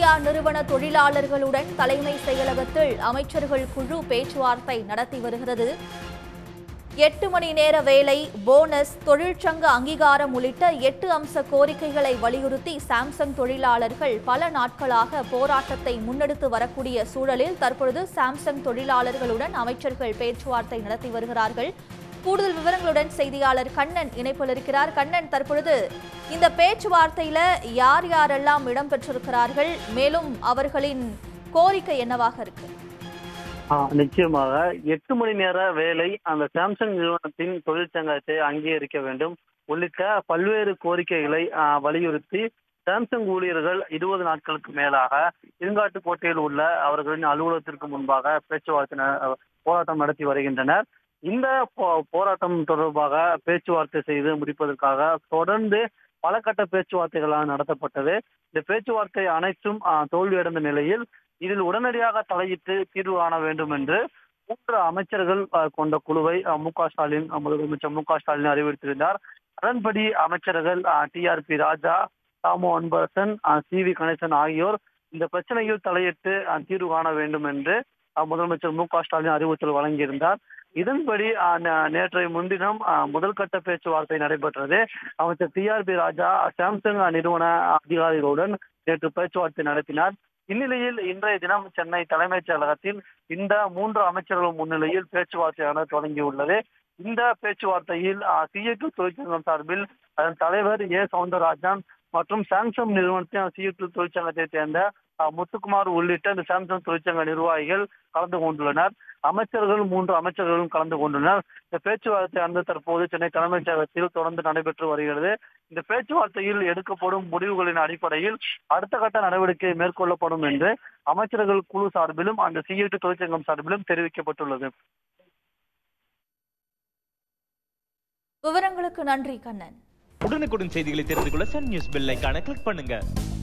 தனியார் நிறுவன தொழிலாளர்களுடன் தலைமை செயலகத்தில் அமைச்சர்கள் குழு பேச்சுவார்த்தை நடத்தி வருகிறது எட்டு மணி நேர வேலை போனஸ் தொழிற்சங்க அங்கீகாரம் உள்ளிட்ட எட்டு அம்ச கோரிக்கைகளை வலியுறுத்தி சாம்சங் தொழிலாளர்கள் பல நாட்களாக போராட்டத்தை முன்னெடுத்து வரக்கூடிய சூழலில் தற்பொழுது சாம்சங் தொழிலாளர்களுடன் அமைச்சர்கள் பேச்சுவார்த்தை நடத்தி வருகிறார்கள் கூடுதல் விவரங்களுடன் செய்தியாளர் கண்ணன் இணைப்பில் இருக்கிறார் கண்ணன் தற்பொழுது இந்த பேச்சுவார்த்தையில யார் யாரெல்லாம் இடம்பெற்றிருக்கிறார்கள் மேலும் அவர்களின் கோரிக்கை என்னவாக இருக்கு ஆ, நிச்சயமாக எட்டு மணி நேர வேலை அந்த சாம்சங் நிறுவனத்தின் தொழிற்சங்கத்தை அங்கீகரிக்க வேண்டும் உள்ளிட்ட பல்வேறு கோரிக்கைகளை ஆ, வலியுறுத்தி சாம்சங் ஊழியர்கள் இருபது நாட்களுக்கு மேலாக இருங்காட்டுக்கோட்டையில் உள்ள அவர்களின் அலுவலகத்திற்கு முன்பாக பேச்சுவார்த்தை ந- போராட்டம் நடத்தி வருகின்றனர் இந்த போ- போராட்டம் தொடர்பாக பேச்சுவார்த்தை செய்து முடிப்பதற்காக தொடர்ந்து பல கட்ட பேச்சுவார்த்தைகளாக நடத்தப்பட்டது இந்த பேச்சுவார்த்தை அனைத்தும் ஆ, தோல்வியடைந்த நிலையில் இதில் உடனடியாக தலையிட்டு தீர்வு காண வேண்டும் என்று மூன்று அமைச்சர்கள் அஹ், கொண்ட குழுவை அஹ், மு க ஸ்டாலின் அஹ், முதலமைச்சர் மு க ஸ்டாலின் அறிவித்திருந்தார் அதன்படி அமைச்சர்கள் T R B Raja Thamo Anbarasan C V Ganesan ஆகியோர் இந்த பிரச்சனையில் தலையிட்டு அஹ், தீர்வு காண வேண்டும் என்று அஹ், முதலமைச்சர் மு க ஸ்டாலின் அறிவுறுத்தல் வழங்கியிருந்தார் இதன்படி அஹ், நே- நேற்றைய முன்தினம் அஹ், முதல் கட்ட பேச்சுவார்த்தை நடைபெற்றது அமைச்சர் T R B Raja Samsung நிறுவன அதிகாரிகளுடன் நேற்று பேச்சுவார்த்தை நடத்தினார் இந்நிலையில் இன்றைய தினம் சென்னை தலைமைச் செயலகத்தில் இந்த மூன்று அமைச்சர்கள் முன்னிலையில் பேச்சுவார்த்தையான தொடங்கியுள்ளது இந்த பேச்சுவார்த்தையில் சிஏட்டு தொழிற்சங்கம் சார்பில் அதன் தலைவர் ஏ சவுந்தரராஜன் மற்றும் சாம்சங் நிறுவனத்தின் சிஏட்டு தொழிற்சங்கத்தை சேர்ந்த அஹ், முத்துக்குமார் உள்ளிட்ட இந்த சாம்சங் தொழிற்சங்க நிர்வாகிகள் கலந்து கொண்டுள்ளனர் அமைச்சர்கள் மூன்று அமைச்சர்களும் கலந்து கொண்டுள்ளனர் இந்த பேச்சுவார்த்தை அந்த தற்போது சென்னை தலைமைச் செயலகத்தில் தொடர்ந்து நடைபெற்று வருகிறது இந்த பேச்சுவார்த்தையில் எடுக்கப்படும் முடிவுகளின் அடிப்படையில் அடுத்த கட்ட நடவடிக்கை மேற்கொள்ளப்படும் என்று அமைச்சர்கள் குழு சார்பிலும் அந்த சிஐடி தொழிற்சங்கம் சார்பிலும் தெரிவிக்கப்பட்டுள்ளது விவரங்களுக்கு நன்றி கண்ணன் உடனுக்குடன் செய்திகளை தெரிந்து கொள்ள சன் நியூஸ் பெல் ஐகானை கிளிக் பண்ணுங்க